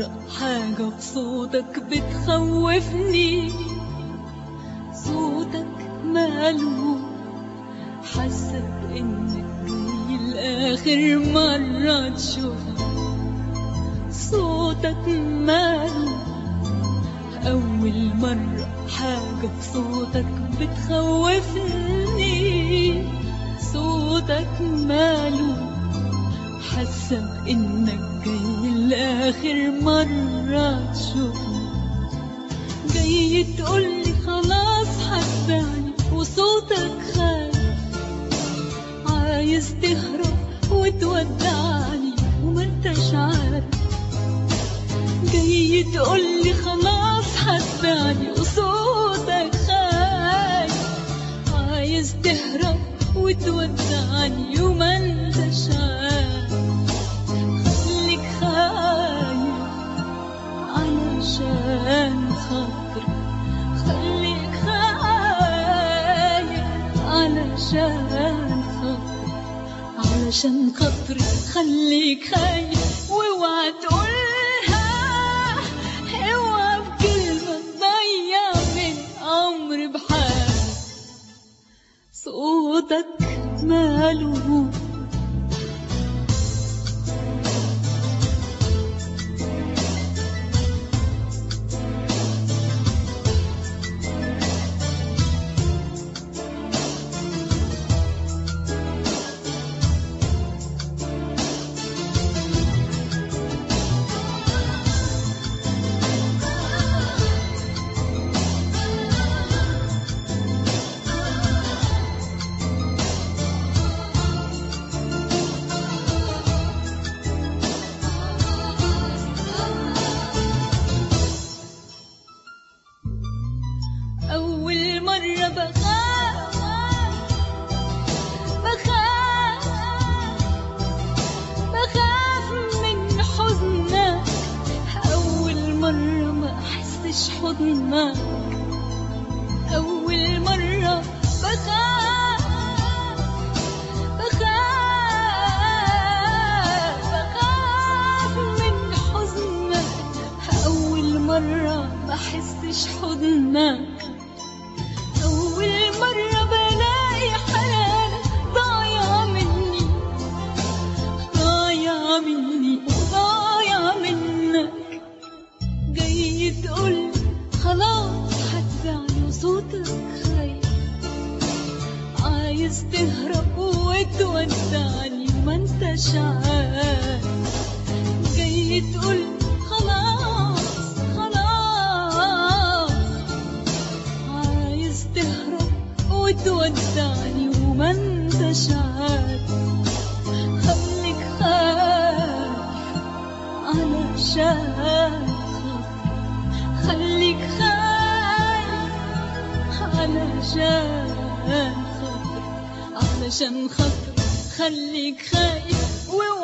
مرة حاجة في صوتك بتخوفني صوتك ماله حاسة بإنك جاي لآخر مرة تشوفني صوتك ماله أول مرة حاجة في صوتك بتخوفني صوتك ماله حاسة بإنك جاي لآخر مرة تشوفني جاي تقولي خلاص حباني وصوتك خايف عايز تهرب وتودعني وما انتش عارف جاي تقولي خلاص حباني وصوتك خايف عايز تهرب وتودعني وما انتش عارف خليك خايف علشان خاطري خليك خايف علشان خاطري علشان خاطري خليك خايف واوعى تقولها اوعى بكلمة تضيع من عمري بحالي صوتك ماله أول مرة بخاف بخاف بخاف من حزنك أول مرة ما أحسش حضنك أول مرة بخاف بخاف بخاف من حزنك أول مرة ما أحسش حضنك أول مرة بلاقي حنانك ضايع مني ضايع مني ضايع منك جاي تقول خلاص هتبعني وصوتك خايف عايز تهرب وتودعني وما انتش عارف جاي تقول خلاص خلاص عايز تهرب وتودعني وما انتش عارف خليك خايف علشان خاطري خليك خايف علشان خاطري علشان خاطري خليك خايف واوعى